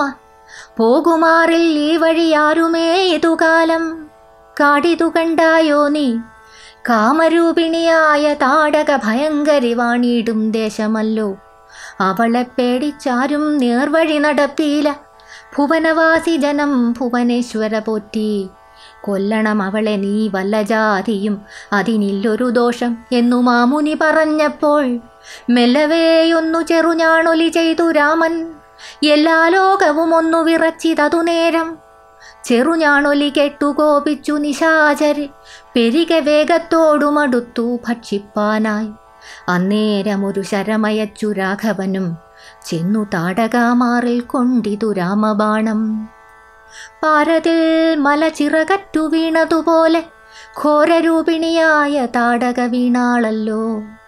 പോകുമാറിൽ ഈ വഴി ആരുമേ ഇതുകാലം കാടിതു കണ്ടായോ നീ കാമരൂപിണിയായ താടക ഭയങ്കരി വാണിടും ദേശമല്ലോ അവളെ പേടിച്ചാരും നേർവഴി നടത്തിയില്ല ഭുവനവാസി ജനം ഭുവനേശ്വര പോറ്റി കൊല്ലണം അവളെ നീ വല്ല ജാതിയും അതിനില്ലൊരു ദോഷം എന്നു മാമുനി പറഞ്ഞപ്പോൾ മെല്ലവേയൊന്നു ചെറുഞാണൊലി ചെയ്തു രാമൻ എല്ലാ ലോകവും ഒന്നു വിറച്ചിതതു നേരം ചെറുഞാണൊലി കെട്ടു കോപിച്ചു നിശാചരി പെരികെ വേഗത്തോടുമടുത്തു ഭക്ഷിപ്പാനായി അന്നേരമൊരു ശരമയച്ചു രാഘവനും ചെന്നു താടകാമാറിൽ കൊണ്ടിതു രാമബാണം പാരതിൽ മല ചിറകറ്റു വീണതുപോലെ ഘോരരൂപിണിയായ താടക വീണാളല്ലോ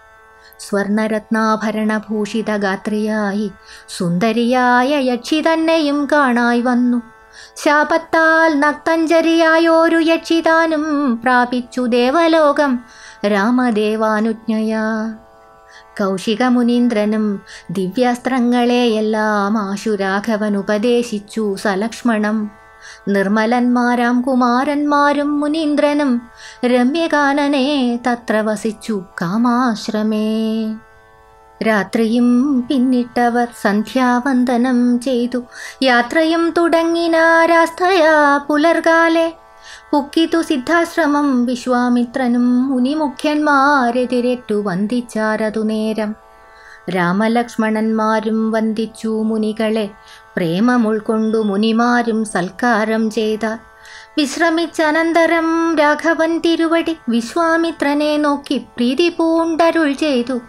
സ്വർണരത്നാഭരണഭൂഷിത ഗാത്രിയായി സുന്ദരിയായ യക്ഷി തന്നെയും കാണായി വന്നു ശാപത്താൽ നക്തഞ്ചരിയായോരു യക്ഷിതാനും പ്രാപിച്ചു ദേവലോകം രാമദേവാനുജ്ഞയാ കൗശിക മുനീന്ദ്രനും ദിവ്യാസ്ത്രങ്ങളെയെല്ലാം ആശുരാഘവൻ ഉപദേശിച്ചു സലക്ഷ്മണം നിർമ്മലന്മാരാം കുമാരന്മാരും മുനീന്ദ്രനും രമ്യകാനനെ തത്ര വസിച്ചു കാമാശ്രമേ രാത്രിയും പിന്നിട്ടവർ സന്ധ്യാവന്ദനം ചെയ്തു യാത്രയും തുടങ്ങിനാരാസ്ഥയാ പുലർകാലെ പുക്കിതു സിദ്ധാശ്രമം വിശ്വാമിത്രനും മുനിമുഖ്യന്മാരെതിരേറ്റു വന്ദിച്ചാരതു നേരം രാമലക്ഷ്മണന്മാരും വന്ദിച്ചു മുനികളെ പ്രേമമുൾക്കൊണ്ടു മുനിമാരും സൽക്കാരം ചെയ്ത വിശ്രമിച്ചനന്തരം രാഘവൻ തിരുവടി വിശ്വാമിത്രനെ നോക്കി പ്രീതി പൂണ്ടരുൾ ചെയ്തു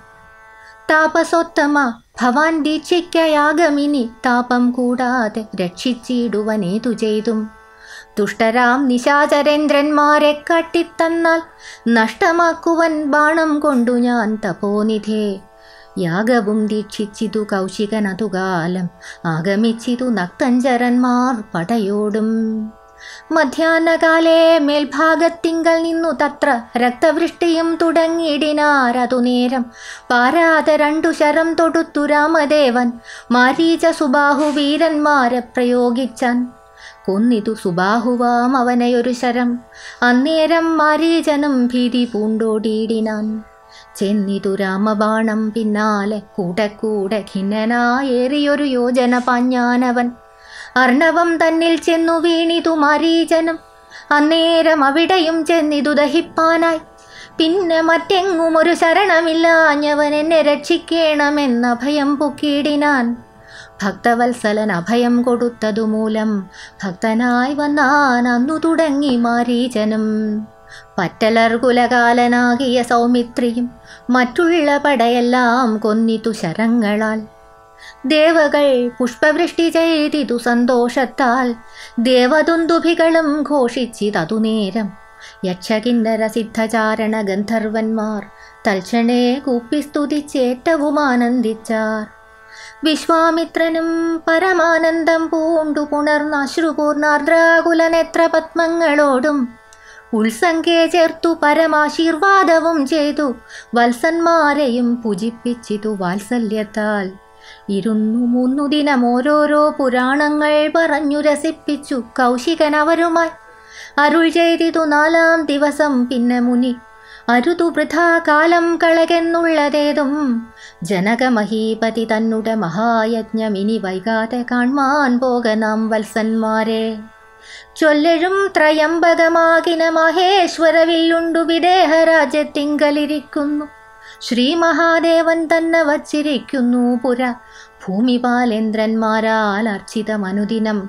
താപസോത്തമ ഭവാൻ ദീക്ഷിക്കയാഗമിനി താപം കൂടാതെ രക്ഷിച്ചിടുവനേതു ചെയ്തും ദുഷ്ടരാം നിശാചരേന്ദ്രന്മാരെ കാട്ടിത്തന്നാൽ നഷ്ടമാക്കുവൻ ബാണം കൊണ്ടു ഞാൻ തപോനിധേ യാഗവും ദീക്ഷിച്ചിതു കൗശികനതുകാലം ആഗമിച്ചിതു നക്തഞ്ചരന്മാർ പടയോടും മധ്യാഹ്നകാലേ മേൽഭാഗത്തിങ്കൽ നിന്നു തത്ര രക്തവൃഷ്ടിയും തുടങ്ങിയിടിനാരതു നേരം പാരാതെ രണ്ടു ശരം തൊടുത്തു രാമദേവൻ മാരീച സുബാഹു വീരന്മാരെ പ്രയോഗിച്ചാൻ കൊന്നിതു സുബാഹുവാം അവനെയൊരു ശരം അന്നേരം മാരീചനും ഭീതി പൂണ്ടോടിയിടിനാൻ ചെന്നിതു രാമബാണം പിന്നാലെ കൂടെ കൂടെ ഖിന്നനായേറിയൊരു യോജന പാഞ്ഞാനവൻ അർണവം തന്നിൽ ചെന്നു വീണിതു മാരീചനും അന്നേരം അവിടെയും ചെന്നിതു ദഹിപ്പാനായി പിന്നെ മറ്റെങ്ങും ഒരു ശരണമില്ലാഞ്ഞവൻ എന്നെ രക്ഷിക്കണമെന്ന ഭയം പൊക്കിയിടിനാൻ ഭക്തവത്സലൻ അഭയം കൊടുത്തതു മൂലം ഭക്തനായി വന്നാൻ അന്നു തുടങ്ങി മാരീചനും പറ്റലർ കുലകാലനാകിയ സൗമിത്രിയും മറ്റുള്ള പടയെല്ലാം കൊന്നിതു ശരങ്ങളാൽ ദേവകൾ പുഷ്പവൃഷ്ടി ചെയ്തിതു സന്തോഷത്താൽ ദേവദുന്ദുഭികളും ഘോഷിച്ചിതതു നേരം യക്ഷകിന്നര സിദ്ധചാരണ ഗന്ധർവന്മാർ തൽക്ഷണേ കൂപ്പിസ്തുതിച്ചേറ്റവും ആനന്ദിച്ചാർ വിശ്വാമിത്രനും പരമാനന്ദം പൂണ്ടു പുണർന്നാശ്രുപൂർണാർദ്രാകുല നേത്രപത്മങ്ങളോടും ഉത്സംഗേ ചേർത്തു പരമാശീർവാദവും ചെയ്തു വത്സന്മാരെയും പൂജിപ്പിച്ചിതു വാത്സല്യത്താൽ ഇരുന്നു മൂന്നു ദിനം ഓരോരോ പുരാണങ്ങൾ പറഞ്ഞു രസിപ്പിച്ചു കൗശികൻ അവരുമായി അരുൾ ചെയ്തിതു നാലാം ദിവസം പിന്നെ മുനി അരുതു വൃഥാ കാലം കളകെന്നുള്ളതേതും ജനകമഹീപതി തന്നുടെ മഹായജ്ഞം ഇനി വൈകാതെ കാൺമാൻ പോക നാം വത്സന്മാരെ ചൊല്ലഴും ത്രയംബകമാകിന മഹേശ്വരവില്ലുണ്ടു വിദേഹ രാജ്യത്തിങ്കലിരിക്കുന്നു ശ്രീ മഹാദേവൻ തന്നെ വച്ചിരിക്കുന്നു പുര ഭൂമിപാലേന്ദ്രന്മാരാൽ അർച്ചിതമനുദിനം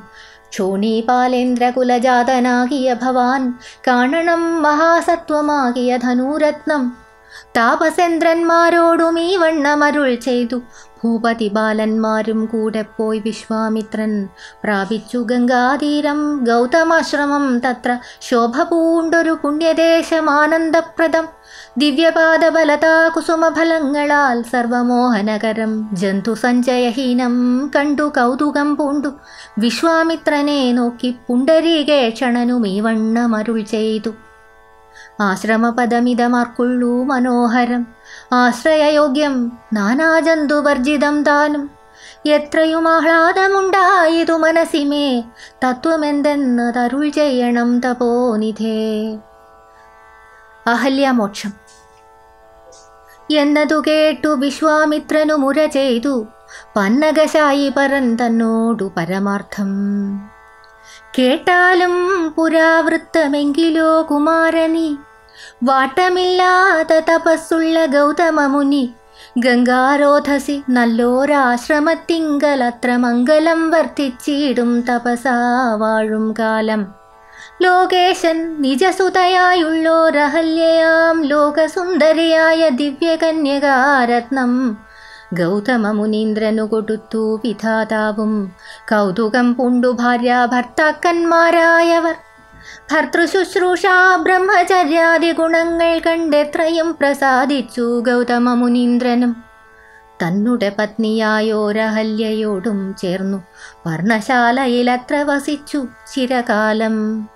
ക്ഷോണീപാലേന്ദ്രകുലജാതനാകിയ ഭവാൻ കാണണം മഹാസത്വമാകിയ ധനൂരത്നം താപസേന്ദ്രന്മാരോടും ഈ വണ്ണമരുൾ ചെയ്തു ഭൂപതി ബാലന്മാരും കൂടെ പോയി വിശ്വാമിത്രൻ പ്രാപിച്ചു ഗംഗാതീരം ഗൗതമാശ്രമം തത്ര ശോഭ പൂണ്ടൊരു പുണ്യദേശമാനന്ദപ്രദം ദിവ്യപാദബലതാ കുസുമഫലങ്ങളാൽ സർവമോഹനകരം ജന്തു സഞ്ചയഹീനം കണ്ടു കൗതുകം പൂണ്ടു വിശ്വാമിത്രനെ നോക്കി പുണ്ടരീകേക്ഷണനും ഈ വണ്ണമരുൾ ചെയ്തു ആശ്രമപദമിതമാർക്കുള്ളൂ മനോഹരം ആശ്രയയോഗ്യം നാനാജന്തുവർജിതം താനും എത്രയും ആഹ്ലാദമുണ്ടായതു മനസ്സിമേ തത്വമെന്തെന്ന് തരുൾ ചെയ്യണം തപോനിധേ അഹല്യാമോക്ഷം എന്നതു കേട്ടു വിശ്വാമിത്രനു മുര ചെയ്തു പന്നകശായി പറൻ തന്നോടു പരമാർത്ഥം കേട്ടാലും പുരാവൃത്തമെങ്കിലോ കുമാരനി വാട്ടമില്ലാത്ത തപസ്സുള്ള ഗൗതമമുനി ഗംഗാരോധസി നല്ലോരാശ്രമത്തിങ്കലത്ര മംഗലം വർദ്ധിച്ചിടും തപസാ വാഴും കാലം ലോകേശൻ നിജസുതയായുള്ളോരഹല്യയാം ലോകസുന്ദരിയായ ദിവ്യകന്യകാരത്നം ഗൗതമ മുനീന്ദ്രനു കൊടുത്തു വിധാതാവും കൗതുകം പൂണ്ടു ഭാര്യ ഭർത്താക്കന്മാരായവർ ഭർത്തൃശുശ്രൂഷ ബ്രഹ്മചര്യാദി ഗുണങ്ങൾ കണ്ടെത്രയും പ്രസാദിച്ചു ഗൗതമ മുനീന്ദ്രനും തന്നുടെ പത്നിയായോരഹല്യയോടും ചേർന്നു പർണശാലയിലത്ര വസിച്ചു ചിരകാലം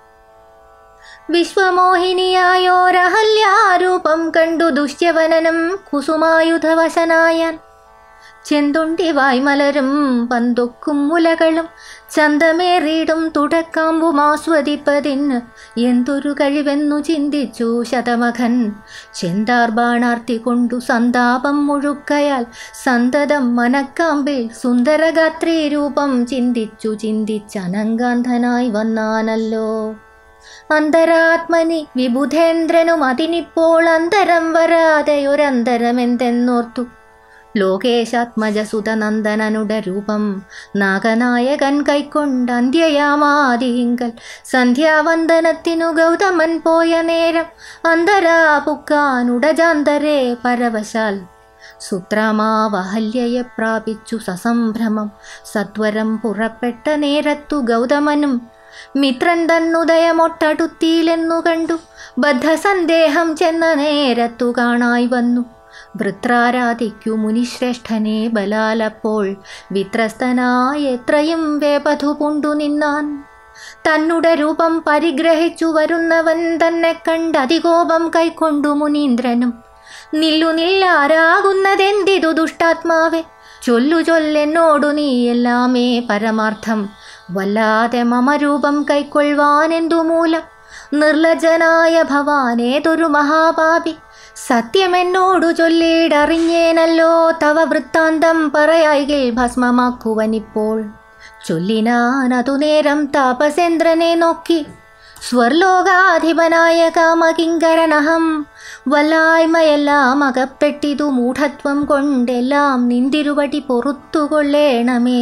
വിശ്വമോഹിനിയായോരഹല്യാരൂപം കണ്ടു ദുഷ്യവനനും കുസുമായുധവശനായാൻ ചെന്തുണ്ടി വായ്മലരും പന്തൊക്കും മുലകളും ചന്തമേറിയിടും തുടക്കാമ്പും ആസ്വദിപ്പതിന് എന്തൊരു കഴിവെന്നു ചിന്തിച്ചു ശതമഖൻ ചെന്താർബാണാർത്തി കൊണ്ടു സന്താപം മുഴുക്കയാൽ സന്തതം മനക്കാമ്പിൽ സുന്ദരഗാത്രീ രൂപം ചിന്തിച്ചു ചിന്തിച്ചനങ്കാന്ധനായി വന്നാനല്ലോ അന്തരാത്മനി വിബുധേന്ദ്രനും അതിനിപ്പോൾ അന്തരം വരാതെയൊരന്തരമെന്തെന്നോർത്തു ലോകേശാത്മജസുതനന്ദനനുടെ രൂപം നാഗനായകൻ കൈക്കൊണ്ട് അന്ത്യയാമാതിങ്കൽ സന്ധ്യാവന്ദനത്തിനു ഗൗതമൻ പോയ നേരം അന്തരാ പുക്കാനുടജാന്തരേ പരവശാൽ സുത്രാമാവഹല്യയെ പ്രാപിച്ചു സസംഭ്രമം സത്വരം പുറപ്പെട്ട നേരത്തു ഗൗതമനും മിത്രൻ തന്നുദയമൊട്ടടുത്തിയിലെന്നു കണ്ടു ബദ്ധസന്ദേഹം ചെന്ന നേരത്തു കാണായി വന്നു വൃത്രാരാധിക്കു മുനിശ്രേഷ്ഠനെ ബലാലപ്പോൾ വിത്രസ്തനായ എത്രയും വേപഥു പൂണ്ടു നിന്നാൻ തന്നുടെ രൂപം പരിഗ്രഹിച്ചു വരുന്നവൻ തന്നെ കണ്ട് അതികോപം കൈക്കൊണ്ടു മുനീന്ദ്രനും നില്ലു നില്ലാരാകുന്നതെന്തിതു ദുഷ്ടാത്മാവെ ചൊല്ലു ചൊല്ലെന്നോടു നീ എല്ലാമേ പരമാർത്ഥം വല്ലാതെ മമ രൂപം കൈക്കൊള്ളുവാനെന്തു മൂലം നിർലജനായ ഭവാനേതൊരു മഹാപാപി സത്യമെന്നോടു ചൊല്ലിയിടറിഞ്ഞേനല്ലോ തവ വൃത്താന്തം പറയായികിൽ ഭസ്മമാക്കുവനിപ്പോൾ ചൊല്ലിനാനതു നേരം താപസേന്ദ്രനെ നോക്കി സ്വർലോകാധിപനായ കാമകിങ്കരനഹം വല്ലായ്മയെല്ലാം അകപ്പെട്ടിതു മൂഢത്വം കൊണ്ടെല്ലാം നിന്തിരുവടി പൊറുത്തുകൊള്ളേണമേ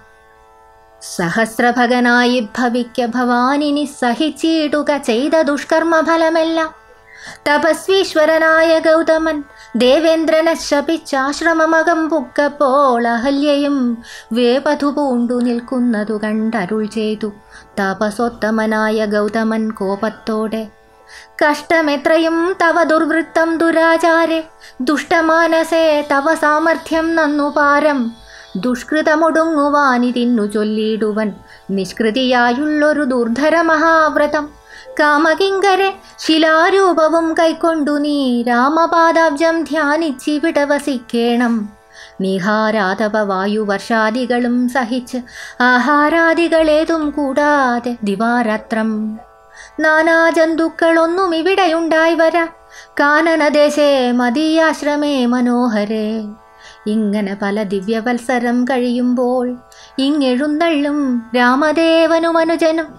സഹസ്രഭകനായി ഭവിക്ക ഭവാനിനി സഹിച്ചിടുക ചെയ്ത ദുഷ്കർമ്മഫലമെല്ലാം തപസ്വീശ്വരനായ ഗൗതമൻ ദേവേന്ദ്രനെ ശപിച്ചാശ്രമമകം പുക്കപ്പോൾ അഹല്യയും വേപഥു പൂണ്ടു നിൽക്കുന്നതു കണ്ടരുൾ ചെയ്തു തപസോത്തമനായ ഗൗതമൻ കോപത്തോടെ കഷ്ടമെത്രയും തവ ദുർവൃത്തം ദുരാചാരെ ദുഷ്ടമാനസേ തവ സാമർഥ്യം നന്നു പാരം ദുഷ്കൃതമൊടുങ്ങുവാനിതിന്നു ചൊല്ലിയിടുവൻ നിഷ്കൃതിയായുള്ളൊരു ദുർധര മഹാവ്രതം കാമകിങ്കരെ ശിലാരൂപവും കൈക്കൊണ്ടു നീ രാമപാദാബ്ജം ധ്യാനിച്ചിവിടെ വസിക്കേണം നിഹാരാധവ വായുവർഷാദികളും സഹിച്ച് ആഹാരാദികളേതും കൂടാതെ ദിവാരാത്രം നാനാജന്തുക്കളൊന്നും ഇവിടെയുണ്ടായി വരാ കാനനദേശേ മദീയാശ്രമേ മനോഹരേ ഇങ്ങനെ പല ദിവ്യവത്സരം കഴിയുമ്പോൾ ഇങ്ങെഴുന്നള്ളും രാമദേവനും അനുജനും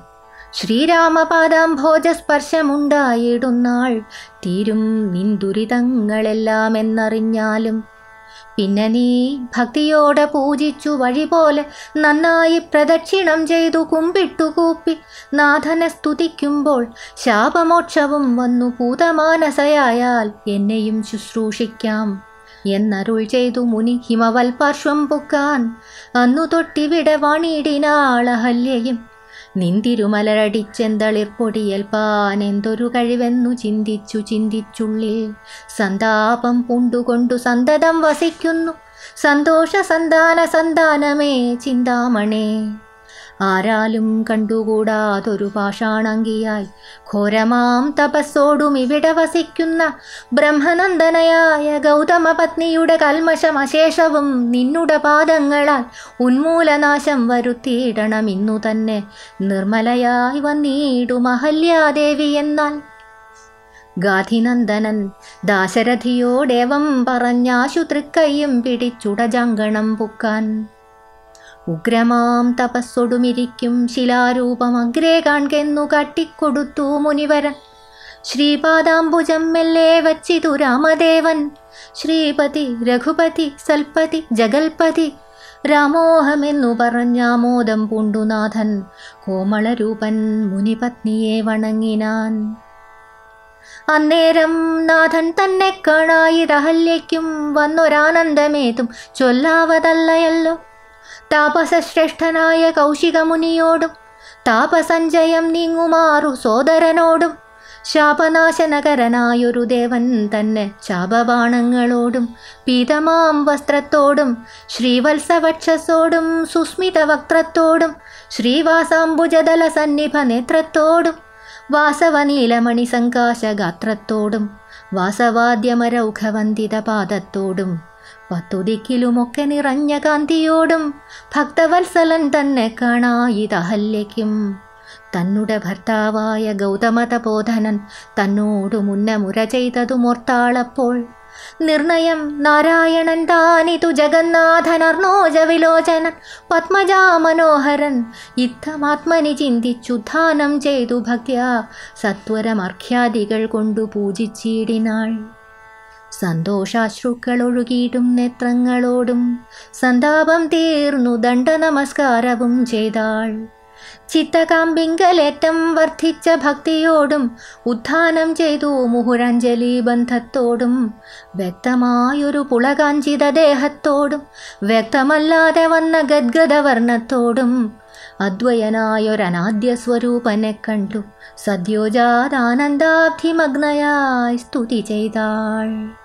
ശ്രീരാമപാദാംഭോജസ്പർശമുണ്ടായിടുന്നാൾ തീരും നിന്ദുരിതങ്ങളെല്ലാം എന്നറിഞ്ഞാലും പിന്നെ നീ ഭക്തിയോടെ പൂജിച്ചു വഴി പോലെ നന്നായി പ്രദക്ഷിണം ചെയ്തു കുമ്പിട്ടു കൂപ്പി നാഥനെ സ്തുതിക്കുമ്പോൾ ശാപമോക്ഷവും വന്നു പൂതമാനസയായാൽ എന്നെയും ശുശ്രൂഷിക്കാം എന്നരുൾ ചെയ്തു മുനി ഹിമവൽ പാർശ്വം പൊക്കാൻ അന്നു തൊട്ടിവിടെ വാണിയിടിനാളഹല്യയും നിന്തിരുമലരടിച്ചെന്തളിർപ്പൊടിയേൽപ്പാൻ എന്തൊരു കഴിവെന്നു ചിന്തിച്ചു ചിന്തിച്ചുള്ളിൽ സന്താപം പൂണ്ടുകൊണ്ടു സന്തതം വസിക്കുന്നു സന്തോഷ സന്താന സന്താനമേ ചിന്താമണേ ആരാലും കണ്ടുകൂടാതൊരു പാഷാണങ്കിയായി ഘോരമാം തപസ്സോടും ഇവിടെ വസിക്കുന്ന ബ്രഹ്മനന്ദനയായ ഗൗതമ പത്നിയുടെ കൽമശം അശേഷവും നിന്നുടെ പാദങ്ങളാൽ ഉന്മൂലനാശം വരുത്തിയിടണം ഇന്നു തന്നെ നിർമ്മലയായി വന്നിടും അഹല്യാദേവി എന്നാൽ ഗാധിനന്ദനൻ ദാശരഥിയോടേവം പറഞ്ഞാശു തൃക്കൈയും പിടിച്ചുടജങ്കണം പുക്കാൻ ഉഗ്രമാം തപസ്സൊടുമിരിക്കും ശിലാരൂപം അഗ്രേ കാൺകെന്നു കാട്ടിക്കൊടുത്തു മുനിവരൻ ശ്രീപാദാംബുജം മെല്ലെ വച്ചിതു രാമദേവൻ ശ്രീപതി രഘുപതി സൽപതി ജഗൽപതി രാമോഹമെന്നു പറഞ്ഞാമോദം പൂണ്ടുനാഥൻ കോമളരൂപൻ മുനിപത്നിയെ വണങ്ങിനാൻ അന്നേരം നാഥൻ തന്നെ കാണായിരഹല്യയ്ക്കും വന്നൊരാനന്ദമേതും ചൊല്ലാവതല്ലയല്ലോ താപസശ്രേഷ്ഠനായ കൗശികമുനിയോടും താപസഞ്ചയം നീങ്ങുമാറു സോദരനോടും ശാപനാശനകരനായൊരു ദേവൻ തന്നെ ശാപബാണങ്ങളോടും പീതമാം വസ്ത്രത്തോടും ശ്രീവത്സവക്ഷസോടും സുസ്മിത വക്ത്രത്തോടും ശ്രീവാസാംബുജദല സന്നിഭ നേത്രത്തോടും വാസവനീലമണി സങ്കാശഗാത്രത്തോടും വാസവാദ്യമരൗഖവന്ദിത പാദത്തോടും പത്തുദിക്കിലുമൊക്കെ നിറഞ്ഞ കാന്തിയോടും ഭക്തവത്സലൻ തന്നെ കാണായിതഹല്യയ്ക്കും തന്നുടെ ഭർത്താവായ ഗൗതമതബോധനൻ തന്നോടു മുന്നമുര ചെയ്തതുമോർത്താളപ്പോൾ നിർണയം നാരായണൻ താനിതു ജഗന്നാഥനർണോജ വിലോചനൻ പത്മജാ മനോഹരൻ യുദ്ധമാത്മനി ചിന്തിച്ചുദ്ധാനം ചെയ്തു ഭക്യ സത്വരമർഘ്യാദികൾ കൊണ്ടു പൂജിച്ചിടിനാൾ സന്തോഷാശ്രുക്കളൊഴുകിയിടും നേത്രങ്ങളോടും സന്താപം തീർന്നു ദണ്ഡ നമസ്കാരവും ചെയ്താൾ ചിത്തകാമ്പിങ്കലേറ്റം വർദ്ധിച്ച ഭക്തിയോടും ഉത്ഥാനം ചെയ്തു മുഹുരഞ്ജലി ബന്ധത്തോടും വ്യക്തമായൊരു പുളകാഞ്ചിത ദേഹത്തോടും വ്യക്തമല്ലാതെ വന്ന ഗദ്ഗദവർണ്ണത്തോടും അദ്വയനായൊരനാദ്യ സ്വരൂപനെ കണ്ടു സദ്യോജാതാനന്ദാബ്ധിമഗ്നയായി സ്തുതി ചെയ്താൾ